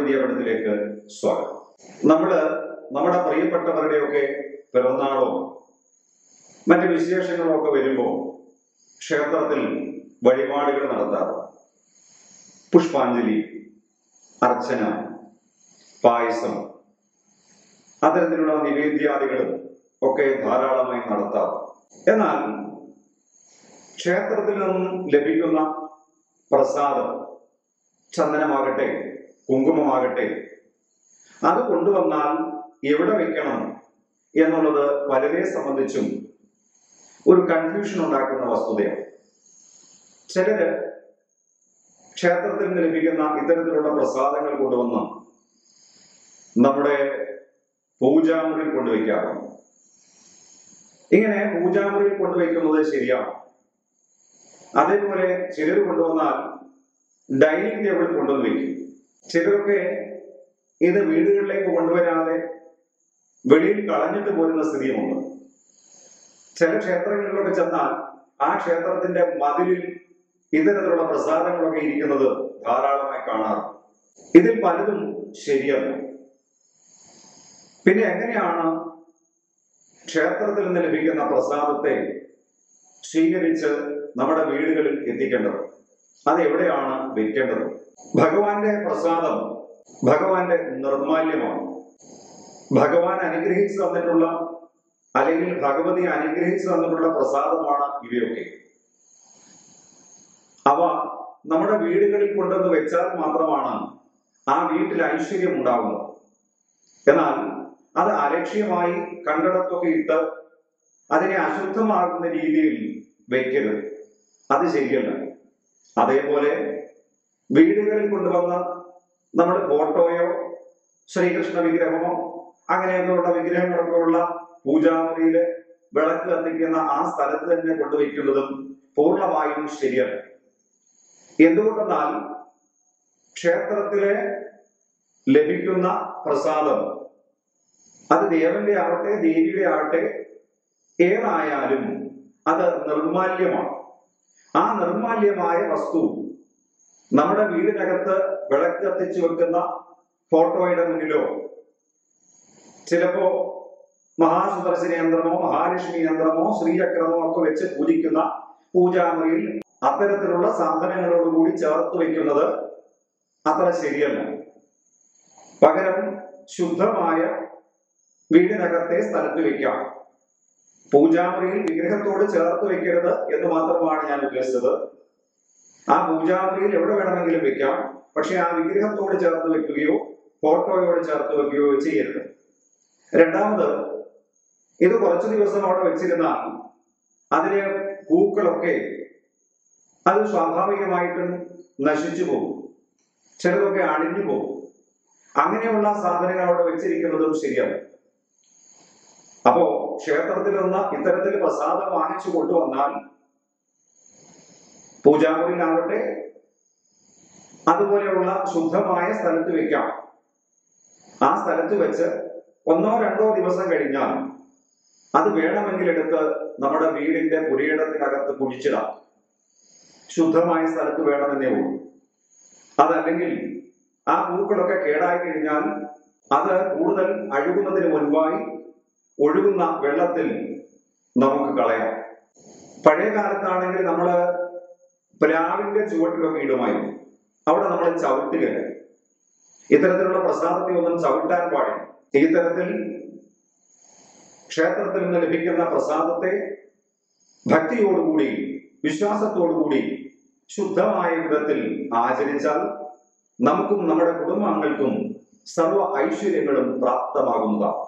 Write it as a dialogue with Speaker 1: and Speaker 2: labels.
Speaker 1: അധ്യാപനത്തിലേക്ക് സ്വാഗതം നമ്മള് നമ്മുടെ പ്രിയപ്പെട്ടവരുടെയൊക്കെ പിറന്നാളോ മറ്റ് വിശേഷങ്ങളോ ഒക്കെ വരുമ്പോൾ ക്ഷേത്രത്തിൽ വഴിപാടുകൾ നടത്താറ് പുഷ്പാഞ്ജലി അർച്ചന പായസം അത്തരത്തിലുള്ള നിവേദ്യാദികളും ഒക്കെ ധാരാളമായി നടത്താറ് എന്നാൽ ക്ഷേത്രത്തിൽ നിന്നും ലഭിക്കുന്ന പ്രസാദം ചന്ദനമാകട്ടെ കുങ്കുമമാകട്ടെ അത് കൊണ്ടുവന്നാൽ എവിടെ വെക്കണം എന്നുള്ളത് പലരെ സംബന്ധിച്ചും ഒരു കൺഫ്യൂഷൻ ഉണ്ടാക്കുന്ന വസ്തുതയാണ് ചിലര് ക്ഷേത്രത്തിൽ നിന്ന് ലഭിക്കുന്ന ഇത്തരത്തിലുള്ള പ്രസാദങ്ങൾ കൊണ്ടുവന്ന് നമ്മുടെ പൂജാമുറിയിൽ കൊണ്ടുവയ്ക്കാറുണ്ട് ഇങ്ങനെ പൂജാമുറിയിൽ കൊണ്ടുവയ്ക്കുന്നത് ശരിയാണ് അതേപോലെ ചിലർ കൊണ്ടുവന്നാൽ ഡൈനിങ് ടേബിൾ കൊണ്ടുവന്ന് വെക്കും ചിലരൊക്കെ ഇത് വീടുകളിലേക്ക് കൊണ്ടുവരാതെ വെളിയിൽ കളഞ്ഞിട്ട് പോരുന്ന സ്ഥിതിയുമുണ്ട് ചില ക്ഷേത്രങ്ങളിലൊക്കെ ചെന്നാൽ ആ ക്ഷേത്രത്തിന്റെ മതിലിൽ ഇത്തരത്തിലുള്ള പ്രസാദങ്ങളൊക്കെ ഇരിക്കുന്നത് ധാരാളമായി കാണാറുണ്ട് ഇതിൽ പലതും ശരിയല്ല പിന്നെ എങ്ങനെയാണ് ക്ഷേത്രത്തിൽ നിന്ന് ലഭിക്കുന്ന പ്രസാദത്തെ സ്വീകരിച്ച് നമ്മുടെ വീടുകളിൽ എത്തിക്കേണ്ടത് അത് എവിടെയാണ് വെക്കേണ്ടത് ഭഗവാന്റെ പ്രസാദം ഭഗവാന്റെ നിർമാല്യമാണ് ഭഗവാൻ അനുഗ്രഹിച്ചു തന്നിട്ടുള്ള അല്ലെങ്കിൽ ഭഗവതി അനുഗ്രഹിച്ചു തന്നിട്ടുള്ള പ്രസാദമാണ് ഇവയൊക്കെ അവ നമ്മുടെ വീടുകളിൽ കൊണ്ടുവന്ന് വെച്ചാൽ മാത്രമാണ് ആ വീട്ടിൽ ഐശ്വര്യം ഉണ്ടാകുന്നത് എന്നാൽ അത് അലക്ഷ്യമായി കണ്ടിടത്തൊക്കെ ഇട്ട് അതിനെ അശുദ്ധമാകുന്ന രീതിയിൽ വെക്കരുത് അത് ശരിയല്ല അതേപോലെ വീടുകളിൽ കൊണ്ടുവന്ന് നമ്മൾ ഫോട്ടോയോ ശ്രീകൃഷ്ണ വിഗ്രഹമോ അങ്ങനെയൊക്കെയുള്ള വിഗ്രഹങ്ങളൊക്കെ ഉള്ള പൂജാമുറിയില് വിളക്ക് കത്തിക്കുന്ന ആ സ്ഥലത്ത് തന്നെ കൊണ്ടുവയ്ക്കുന്നതും പൂർണ്ണമായും ശരിയല്ല എന്തുകൊണ്ടെന്നാൽ ക്ഷേത്രത്തിലെ ലഭിക്കുന്ന പ്രസാദം അത് ദേവന്റെ ആവട്ടെ ദേവിയുടെ ആവട്ടെ ഏതായാലും അത് നിർമാല്യമാണ് ആ നിർമാല്യമായ വസ്തു നമ്മുടെ വീടിനകത്ത് വിളക്ക് കത്തിച്ചു വെക്കുന്ന ഫോട്ടോയുടെ മുന്നിലോ ചിലപ്പോ മഹാസുദർശന യന്ത്രമോ മഹാലക്ഷ്മി യന്ത്രമോ ശ്രീചക്രമോ ഒക്കെ വെച്ച് പൂജിക്കുന്ന പൂജാമുറിയിൽ അത്തരത്തിലുള്ള സാധനങ്ങളോടുകൂടി ചേർത്ത് വെക്കുന്നത് അത്ര ശരിയല്ല പകരം ശുദ്ധമായ വീടിനകത്തെ സ്ഥലത്ത് വെക്കാം പൂജാമുറിയിൽ വിഗ്രഹത്തോട് ചേർത്ത് വെക്കരുത് എന്ന് മാത്രമാണ് ഞാൻ ഉദ്ദേശിച്ചത് ആ പൂജാമുറിയിൽ എവിടെ വേണമെങ്കിലും വെക്കാം പക്ഷെ ആ വിഗ്രഹത്തോട് ചേർത്ത് വെക്കുകയോ ഫോട്ടോയോട് ചേർത്ത് വെക്കുകയോ ചെയ്യരുത് രണ്ടാമത് ഇത് കുറച്ചു ദിവസം അവിടെ വെച്ചിരുന്നാൽ അതിലെ പൂക്കളൊക്കെ അത് സ്വാഭാവികമായിട്ടും നശിച്ചു പോകും ചിലതൊക്കെ അണിഞ്ഞു പോകും അങ്ങനെയുള്ള സാധനങ്ങൾ അവിടെ വെച്ചിരിക്കുന്നതും ശരിയാണ് അപ്പോ ക്ഷേത്രത്തിൽ നിന്ന് ഇത്തരത്തിൽ പ്രസാദം വാങ്ങിച്ചു കൊണ്ടുവന്നാൽ പൂജാമുറിയിലാവട്ടെ അതുപോലെയുള്ള ശുദ്ധമായ സ്ഥലത്ത് വെക്കാം ആ സ്ഥലത്ത് വെച്ച് ഒന്നോ രണ്ടോ ദിവസം കഴിഞ്ഞാൽ അത് വേണമെങ്കിൽ എടുത്ത് നമ്മുടെ വീടിന്റെ പുരയിടത്തിനകത്ത് കുഴിച്ചിടാം ശുദ്ധമായ സ്ഥലത്ത് വേണമെന്നേ ഉള്ളൂ അതല്ലെങ്കിൽ ആ പൂക്കളൊക്കെ കേടായി കഴിഞ്ഞാൽ അത് കൂടുതൽ അഴുകുന്നതിന് മുൻപായി ഒഴുകുന്ന വെള്ളത്തിൽ നമുക്ക് കളയാം പഴയ കാലത്താണെങ്കിൽ നമ്മൾ പ്ലാവിന്റെ ചുവട്ടിലൊക്കെ ഇടുമായിരുന്നു അവിടെ നമ്മൾ ചവിട്ടുകയാണ് ഇത്തരത്തിലുള്ള പ്രസാദത്തെ ഒന്നും ചവിട്ടാൻ പാടില്ല ഈ തരത്തിൽ ക്ഷേത്രത്തിൽ നിന്ന് ലഭിക്കുന്ന പ്രസാദത്തെ ഭക്തിയോടുകൂടി വിശ്വാസത്തോടുകൂടി ശുദ്ധമായ വിധത്തിൽ ആചരിച്ചാൽ നമുക്കും നമ്മുടെ കുടുംബാംഗങ്ങൾക്കും സർവ്വ ഐശ്വര്യങ്ങളും പ്രാപ്തമാകുന്നതാണ്